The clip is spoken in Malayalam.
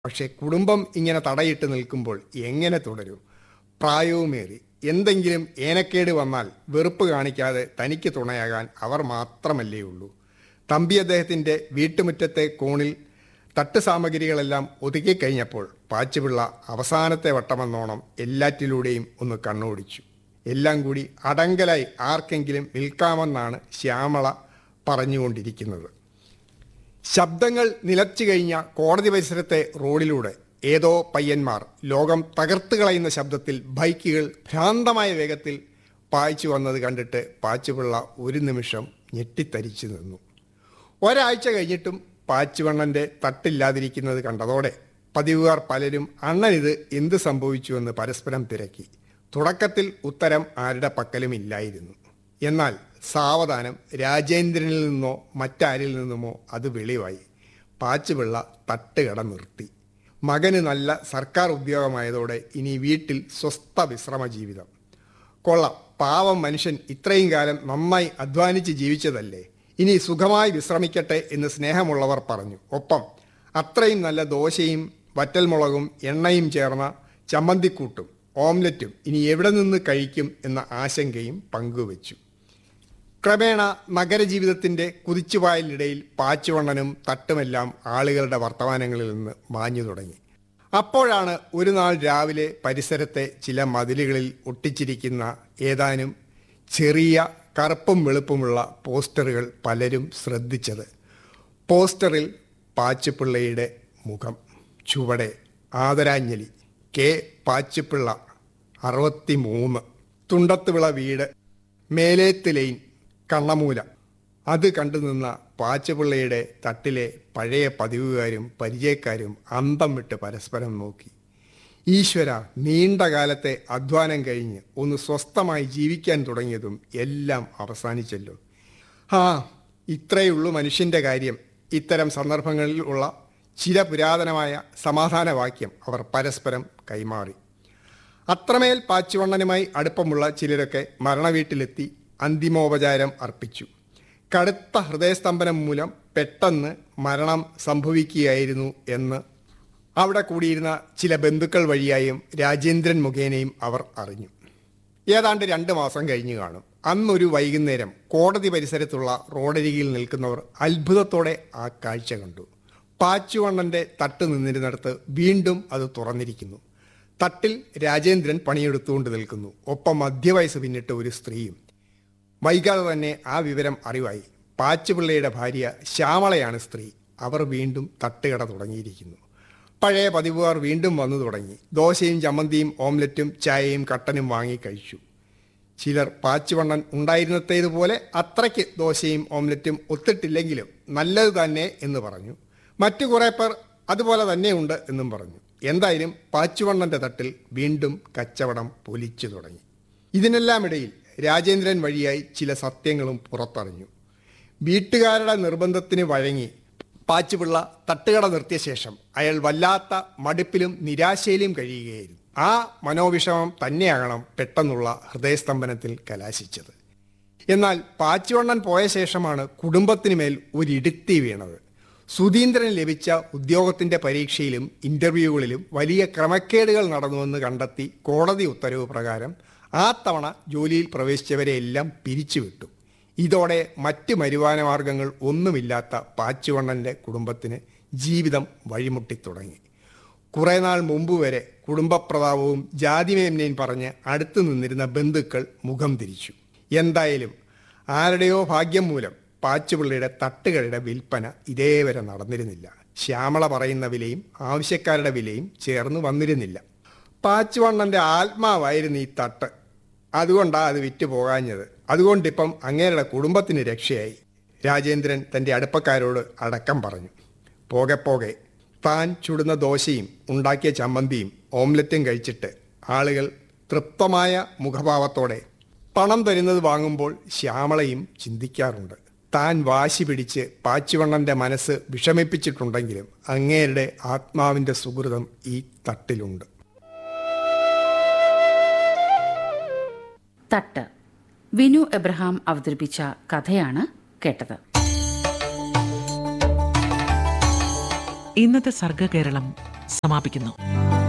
പക്ഷെ കുടുംബം ഇങ്ങനെ തടയിട്ട് നിൽക്കുമ്പോൾ എങ്ങനെ തുടരും പ്രായവുമേറി എന്തെങ്കിലും ഏനക്കേട് വന്നാൽ വെറുപ്പ് കാണിക്കാതെ തനിക്ക് തുണയാകാൻ അവർ മാത്രമല്ലേ ഉള്ളൂ തമ്പി അദ്ദേഹത്തിൻ്റെ വീട്ടുമുറ്റത്തെ കോണിൽ തട്ട് സാമഗ്രികളെല്ലാം ഒതുക്കിക്കഴിഞ്ഞപ്പോൾ പാച്ചുപിള്ള അവസാനത്തെ വട്ടമെന്നോണം എല്ലാറ്റിലൂടെയും ഒന്ന് കണ്ണോടിച്ചു എല്ലാം കൂടി അടങ്കലായി ആർക്കെങ്കിലും വിൽക്കാമെന്നാണ് ശ്യാമള പറഞ്ഞുകൊണ്ടിരിക്കുന്നത് ശബ്ദങ്ങൾ നിലച്ചു കഴിഞ്ഞ കോടതി പരിസരത്തെ റോഡിലൂടെ ഏതോ പയ്യന്മാർ ലോകം തകർത്ത് കളയുന്ന ശബ്ദത്തിൽ ബൈക്കുകൾ ഭ്രാന്തമായ വേഗത്തിൽ പായിച്ചു വന്നത് കണ്ടിട്ട് പാച്ചുപിള്ള ഒരു നിമിഷം ഞെട്ടിത്തരിച്ചു നിന്നു ഒരാഴ്ച കഴിഞ്ഞിട്ടും പാച്ചുവണ്ണൻ്റെ തട്ടില്ലാതിരിക്കുന്നത് കണ്ടതോടെ പതിവുകാർ പലരും അണ്ണനിത് എന്ത് സംഭവിച്ചുവെന്ന് പരസ്പരം തിരക്കി തുടക്കത്തിൽ ഉത്തരം ആരുടെ പക്കലും ഇല്ലായിരുന്നു എന്നാൽ സാവധാനം രാജേന്ദ്രനിൽ നിന്നോ മറ്റാരിൽ നിന്നുമോ അത് വെളിവായി പാച്ചുപിള്ള തട്ടുകട നിർത്തി മകന് നല്ല സർക്കാർ ഉദ്യോഗമായതോടെ ഇനി വീട്ടിൽ സ്വസ്ഥ വിശ്രമ ജീവിതം കൊള്ളാം പാവം മനുഷ്യൻ ഇത്രയും കാലം നന്നായി അധ്വാനിച്ച് ജീവിച്ചതല്ലേ ഇനി സുഖമായി വിശ്രമിക്കട്ടെ എന്ന് സ്നേഹമുള്ളവർ പറഞ്ഞു ഒപ്പം അത്രയും നല്ല ദോശയും വറ്റൽമുളകും എണ്ണയും ചേർന്ന ചമ്മന്തിക്കൂട്ടും ഓംലറ്റും ഇനി എവിടെ നിന്ന് കഴിക്കും എന്ന ആശങ്കയും പങ്കുവച്ചു ക്രമേണ നഗരജീവിതത്തിന്റെ കുതിച്ചുപായലിനിടയിൽ പാച്ചുവണ്ണനും തട്ടുമെല്ലാം ആളുകളുടെ വർത്തമാനങ്ങളിൽ നിന്ന് മാഞ്ഞു തുടങ്ങി അപ്പോഴാണ് ഒരു നാൾ രാവിലെ പരിസരത്തെ ചില മതിലുകളിൽ ഒട്ടിച്ചിരിക്കുന്ന ഏതാനും ചെറിയ കറുപ്പും വെളുപ്പുമുള്ള പോസ്റ്ററുകൾ പലരും ശ്രദ്ധിച്ചത് പോസ്റ്ററിൽ പാച്ചുപിള്ളയുടെ മുഖം ചുവടെ ആദരാഞ്ജലി കെ പാച്ചുപിള്ള അറുപത്തി മൂന്ന് തുണ്ടത്തുവിള വീട് മേലേത്ത് ലൈൻ കണ്ണമൂല അത് കണ്ടുനിന്ന പാച്ചുപിള്ളയുടെ തട്ടിലെ പഴയ പതിവുകാരും പരിചയക്കാരും അന്തം വിട്ട് പരസ്പരം നോക്കി ഈശ്വര നീണ്ട കാലത്തെ അധ്വാനം കഴിഞ്ഞ് ഒന്ന് സ്വസ്ഥമായി ജീവിക്കാൻ തുടങ്ങിയതും എല്ലാം അവസാനിച്ചല്ലോ ആ ഇത്രയുള്ളൂ മനുഷ്യൻ്റെ കാര്യം ഇത്തരം സന്ദർഭങ്ങളിൽ ഉള്ള ചില പുരാതനമായ സമാധാന വാക്യം അവർ പരസ്പരം കൈമാറി അത്രമേൽ പാച്ചുവണ്ണനുമായി അടുപ്പമുള്ള ചിലരൊക്കെ മരണവീട്ടിലെത്തി അന്തിമോപചാരം അർപ്പിച്ചു കടുത്ത ഹൃദയസ്തംഭനം മൂലം പെട്ടെന്ന് മരണം സംഭവിക്കുകയായിരുന്നു എന്ന് അവിടെ കൂടിയിരുന്ന ചില ബന്ധുക്കൾ വഴിയായും രാജേന്ദ്രൻ മുഖേനയും അവർ അറിഞ്ഞു ഏതാണ്ട് രണ്ട് മാസം കഴിഞ്ഞു കാണും അന്നൊരു വൈകുന്നേരം കോടതി പരിസരത്തുള്ള റോഡരികിൽ നിൽക്കുന്നവർ അത്ഭുതത്തോടെ ആ കാഴ്ച കണ്ടു പാച്ചുവണ്ണന്റെ തട്ട് നിന്നിരുന്നിടത്ത് വീണ്ടും അത് തുറന്നിരിക്കുന്നു തട്ടിൽ രാജേന്ദ്രൻ പണിയെടുത്തുകൊണ്ട് നിൽക്കുന്നു ഒപ്പം മധ്യവയസ്സ് പിന്നിട്ട് ഒരു സ്ത്രീയും വൈകാതെ തന്നെ ആ വിവരം അറിവായി പാച്ചുപിള്ളയുടെ ഭാര്യ ശ്യാമളയാണ് സ്ത്രീ അവർ വീണ്ടും തട്ടുകട തുടങ്ങിയിരിക്കുന്നു പഴയ പതിവുകാർ വീണ്ടും വന്നു തുടങ്ങി ദോശയും ചമ്മന്തിയും ഓംലറ്റും ചായയും കട്ടനും വാങ്ങി കഴിച്ചു ചിലർ പാച്ചുവണ്ണൻ ഉണ്ടായിരുന്നത്തേതുപോലെ അത്രയ്ക്ക് ദോശയും ഓംലറ്റും ഒത്തിട്ടില്ലെങ്കിലും നല്ലത് തന്നെ എന്ന് പറഞ്ഞു മറ്റു കുറേ പേർ അതുപോലെ തന്നെയുണ്ട് എന്നും പറഞ്ഞു എന്തായാലും പാച്ചുവണ്ണന്റെ തട്ടിൽ വീണ്ടും കച്ചവടം പൊലിച്ചു തുടങ്ങി ഇതിനെല്ലാം ഇടയിൽ രാജേന്ദ്രൻ വഴിയായി ചില സത്യങ്ങളും പുറത്തറിഞ്ഞു വീട്ടുകാരുടെ നിർബന്ധത്തിന് വഴങ്ങി പാച്ചുപിള്ള തട്ടുകട നിർത്തിയ ശേഷം അയാൾ വല്ലാത്ത മടുപ്പിലും നിരാശയിലും കഴിയുകയായിരുന്നു ആ മനോവിഷമം തന്നെയാകണം പെട്ടെന്നുള്ള ഹൃദയസ്തംഭനത്തിൽ കലാശിച്ചത് എന്നാൽ പാച്ചുവണ്ണൻ പോയ ശേഷമാണ് കുടുംബത്തിന് മേൽ ഒരിടുത്തി വീണത് സുധീന്ദ്രന് ലഭിച്ച ഉദ്യോഗത്തിന്റെ പരീക്ഷയിലും ഇന്റർവ്യൂകളിലും വലിയ ക്രമക്കേടുകൾ നടന്നുവെന്ന് കണ്ടെത്തി കോടതി ഉത്തരവ് പ്രകാരം ആ തവണ ജോലിയിൽ പ്രവേശിച്ചവരെ എല്ലാം പിരിച്ചുവിട്ടു ഇതോടെ മറ്റ് വരുമാനമാർഗങ്ങൾ ഒന്നുമില്ലാത്ത പാച്ചുവണ്ണന്റെ കുടുംബത്തിന് ജീവിതം വഴിമുട്ടിത്തുടങ്ങി കുറേ നാൾ മുമ്പ് വരെ കുടുംബപ്രതാപവും ജാതിമേന്മയും പറഞ്ഞ് അടുത്തു നിന്നിരുന്ന ബന്ധുക്കൾ മുഖം തിരിച്ചു എന്തായാലും ആരുടെയോ ഭാഗ്യം മൂലം പാച്ചുപിള്ളിയുടെ തട്ടുകളുടെ വിൽപ്പന ഇതേവരെ നടന്നിരുന്നില്ല ശ്യാമള പറയുന്ന വിലയും ആവശ്യക്കാരുടെ വിലയും ചേർന്ന് വന്നിരുന്നില്ല പാച്ചുവണ്ണന്റെ ആത്മാവായിരുന്നു ഈ തട്ട് അതുകൊണ്ടാണ് അത് വിറ്റ് പോകാഞ്ഞത് അതുകൊണ്ടിപ്പം അങ്ങേരുടെ കുടുംബത്തിന് രക്ഷയായി രാജേന്ദ്രൻ തൻ്റെ അടുപ്പക്കാരോട് അടക്കം പറഞ്ഞു പോകെ പോകെ താൻ ചുടുന്ന ദോശയും ഉണ്ടാക്കിയ ചമ്മന്തിയും ഓംലറ്റും കഴിച്ചിട്ട് ആളുകൾ തൃപ്തമായ മുഖഭാവത്തോടെ പണം തരുന്നത് വാങ്ങുമ്പോൾ ശ്യാമളയും ചിന്തിക്കാറുണ്ട് താൻ വാശി പിടിച്ച് പാച്ചുവണ്ണന്റെ മനസ്സ് വിഷമിപ്പിച്ചിട്ടുണ്ടെങ്കിലും അങ്ങേരുടെ ആത്മാവിന്റെ സുഹൃതം ഈ തട്ടിലുണ്ട് തട്ട് വിനു എബ്രഹാം അവതരിപ്പിച്ച കഥയാണ് കേട്ടത് ഇന്നത്തെ സർഗകേരളം സമാപിക്കുന്നു